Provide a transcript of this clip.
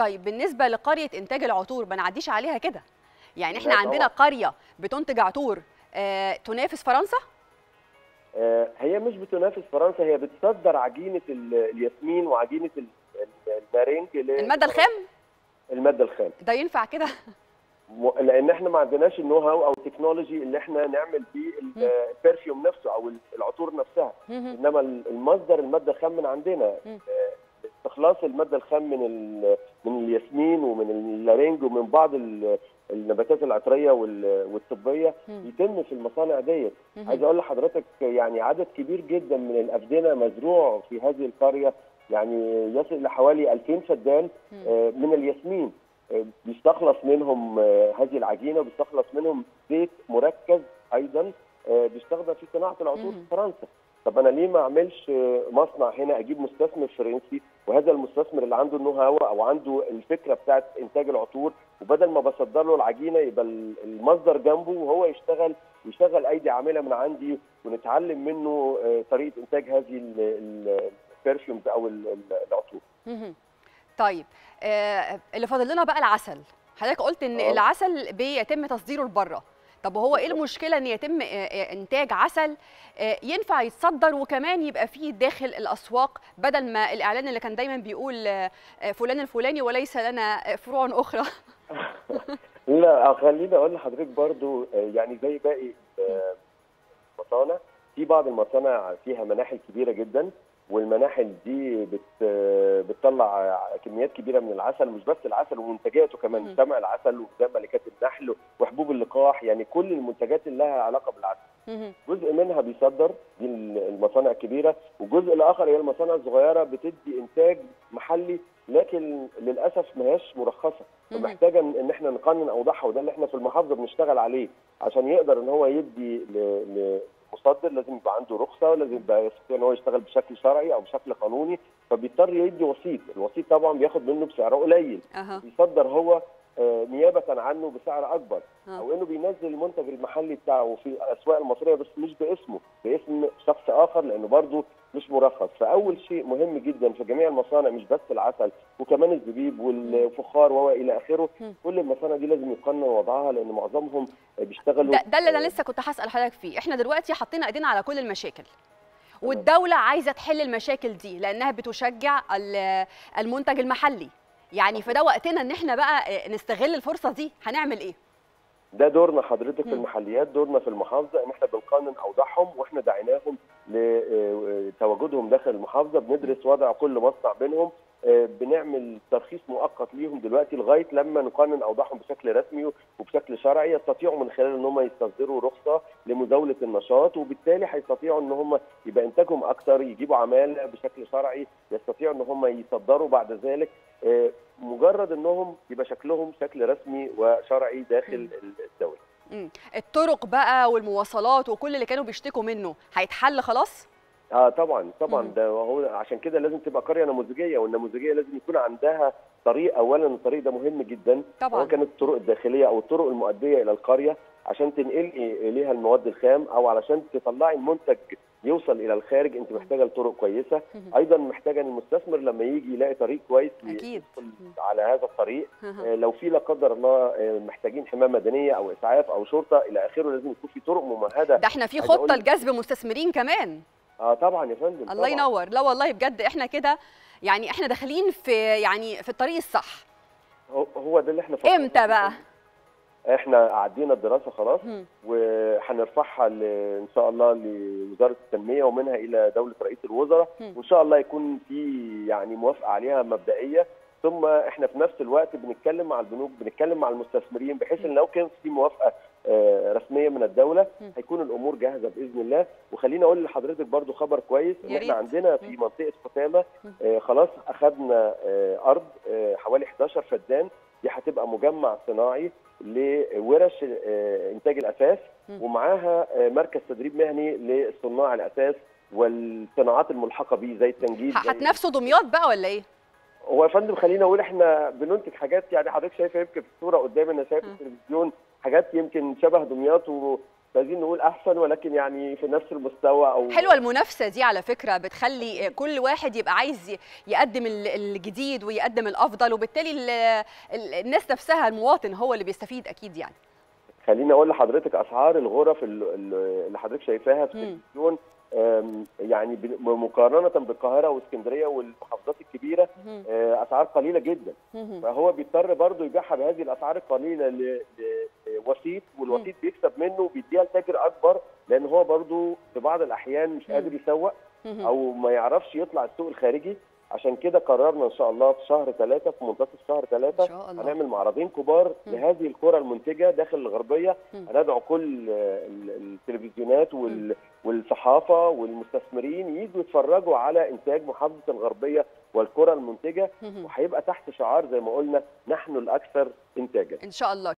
طيب بالنسبه لقريه انتاج العطور ما نعديش عليها كده يعني احنا لا عندنا طبعاً. قريه بتنتج عطور آه تنافس فرنسا آه، هي مش بتنافس فرنسا هي بتصدر عجينه ال- الياسمين وعجينه ال- ال- المارينج ل- الماده الخام الماده الخام ده ينفع كده م- لان احنا ما عندناش النو هاو او التكنولوجي اللي احنا نعمل بيه ال- مم. البرفيوم نفسه او العطور نفسها مهم. انما ال- المصدر الماده الخام من عندنا مم. آه، استخلاص الماده الخام من ال- من الياسمين ومن اللارنج ومن بعض ال- النباتات العطريه وال- والطبيه مم. يتم في المصانع ديت مهم. عايز اقول لحضرتك يعني عدد كبير جدا من الافدنه مزروع في هذه القريه يعني يصل لحوالي 2000 فدان مم. آه، من الياسمين آه، بيستخلص منهم آه، هذه العجينه وبيستخلص منهم زيت مركز ايضا آه، بيستخدم في صناعه العطور مم. في فرنسا طب انا ليه ما اعملش آه، مصنع هنا اجيب مستثمر فرنسي وهذا المستثمر اللي عنده النو هاو او عنده الفكره بتاعت انتاج العطور وبدل ما بصدر له العجينه يبقى ال- المصدر جنبه وهو يشتغل يشتغل ايدي عامله من عندي ونتعلم منه آه، طريقه انتاج هذه البرفيومز او ال- ال- العطور مهم. طيب آه اللي فاضل لنا بقى العسل حضرتك قلت ان آه. العسل بيتم تصديره لبره طب وهو ايه بالظبط. المشكله ان يتم آه، آه، انتاج عسل آه، ينفع يتصدر وكمان يبقى فيه داخل الاسواق بدل ما الاعلان اللي كان دايما بيقول آه، آه، فلان الفلاني وليس لنا آه، فروع اخرى لا خليني اقول لحضرتك برضو آه، يعني زي باقي آه، المصانع في بعض المصانع فيها مناحل كبيره جدا والمناحل دي بت آه، بتطلع كميات كبيره من العسل مش بس العسل ومنتجاته كمان مم. سمع العسل وزي ملكات النحل وحبوب اللقاح يعني كل المنتجات اللي لها علاقه بالعسل مهم. جزء منها بيصدر دي المصانع الكبيره والجزء الاخر هي المصانع الصغيره بتدي انتاج محلي لكن للاسف ما هياش مرخصه مهم. محتاجه ان احنا نقنن اوضاعها وده اللي احنا في المحافظه بنشتغل عليه عشان يقدر ان هو يدي ل- لمصدر لازم يبقى عنده رخصه لازم يبقى يستطيع ان هو يشتغل بشكل شرعي او بشكل قانوني فبيضطر يدي وسيط الوسيط طبعا بياخد منه بسعر قليل اها بيصدر هو آه، نيابه عنه بسعر اكبر آه. او انه بينزل المنتج المحلي بتاعه في الاسواق المصريه بس مش باسمه باسم شخص اخر لانه برضه مش مرخص فاول شيء مهم جدا في جميع المصانع مش بس العسل وكمان الزبيب والفخار والى اخره مم. كل المصانع دي لازم يقنن وضعها لان معظمهم بيشتغلوا ده, ده اللي انا لسه كنت هسال حضرتك فيه احنا دلوقتي حطينا ايدينا على كل المشاكل والدوله عايزه تحل المشاكل دي لانها بتشجع ال- المنتج المحلي يعني فده وقتنا ان احنا بقى نستغل الفرصه دي هنعمل ايه ده دورنا حضرتك في مم. المحليات دورنا في المحافظه ان احنا بنقنن اوضاعهم واحنا دعيناهم لتواجدهم داخل المحافظه بندرس وضع كل مصنع بينهم آه، بنعمل ترخيص مؤقت ليهم دلوقتي لغايه لما نقنن اوضاعهم بشكل رسمي وبشكل شرعي يستطيعوا من خلال ان هم يستصدروا رخصه لمزاوله النشاط وبالتالي هيستطيعوا ان هم يبقى انتاجهم اكثر يجيبوا عماله بشكل شرعي يستطيعوا ان هم يصدروا بعد ذلك آه، مجرد انهم يبقى شكلهم شكل رسمي وشرعي داخل الدوله مم. الطرق بقى والمواصلات وكل اللي كانوا بيشتكوا منه هيتحل خلاص اه طبعا طبعا مم. ده هو عشان كده لازم تبقى قريه نموذجيه والنموذجيه لازم يكون عندها طريق اولا الطريق ده مهم جدا طبعا سواء كانت الطرق الداخليه او الطرق المؤديه الى القريه عشان تنقلي اليها المواد الخام او علشان تطلعي المنتج يوصل الى الخارج انت محتاجه لطرق كويسه مهم. ايضا محتاجه ان المستثمر لما يجي يلاقي طريق كويس أكيد. يدخل على هذا الطريق أها. آه، لو في لا قدر الله آه، محتاجين حمايه مدنيه او اسعاف او شرطه الى اخره لازم يكون في طرق ممهده ده احنا في عايز أقول خطه لك- لجذب مستثمرين كمان اه طبعا يا فندم الله طبعاً. ينور لا والله بجد احنا كده يعني احنا داخلين في يعني في الطريق الصح هو- هو ده اللي احنا فكرنا امتى فيه. بقى احنا عدينا الدراسه خلاص مم. وهنرفعها ل- ان شاء الله لوزاره التنميه ومنها الى دوله رئيس الوزراء مم. وان شاء الله يكون في يعني موافقه عليها مبدئيه ثم احنا في نفس الوقت بنتكلم مع البنوك بنتكلم مع المستثمرين بحيث ان لو كان في موافقه آه، رسميه من الدوله مم. هيكون الامور جاهزه باذن الله وخليني اقول لحضرتك برضو خبر كويس ان يا احنا ريت. عندنا في مم. منطقه ختامه مم. آه، خلاص اخذنا آه، ارض آه، حوالي 11 فدان دي هتبقى مجمع صناعي لورش آه، انتاج الاساس مم. ومعاها آه، مركز تدريب مهني لصناع الاساس والصناعات الملحقه بيه زي التنجيد ه- زي- هتنافسوا دمياط بقى ولا ايه هو يا فندم خلينا اقول احنا بننتج حاجات يعني حضرتك شايفه يمكن في الصوره قدامنا شايف م. التلفزيون حاجات يمكن شبه دمياط و... مش عايزين نقول احسن ولكن يعني في نفس المستوى او حلوه المنافسه دي على فكره بتخلي كل واحد يبقى عايز ي- يقدم ال- الجديد ويقدم الافضل وبالتالي ال- ال- الناس نفسها المواطن هو اللي بيستفيد اكيد يعني خليني اقول لحضرتك اسعار الغرف ال- ال- اللي حضرتك شايفاها في مم. التلفزيون آم، يعني ب- مقارنه بالقاهره واسكندريه والمحافظات الكبيره مهم. آه، اسعار قليله جدا مهم. فهو بيضطر برضه يبيعها بهذه الاسعار القليله ل- لوسيط والوسيط بيكسب منه وبيديها لتاجر اكبر لان هو برضه في بعض الاحيان مش مم. قادر يسوق مهم. او ما يعرفش يطلع السوق الخارجي عشان كده قررنا ان شاء الله في شهر ثلاثة في منتصف شهر ان ثلاثة شاء الله هنعمل معرضين كبار مم. لهذه القرى المنتجه داخل الغربيه مم. هندعو كل آه، ال- التلفزيونات وال- والصحافه والمستثمرين يجوا يتفرجوا على انتاج محافظه الغربيه والقرى المنتجه مهم. وهيبقى تحت شعار زي ما قلنا نحن الاكثر انتاجا ان شاء الله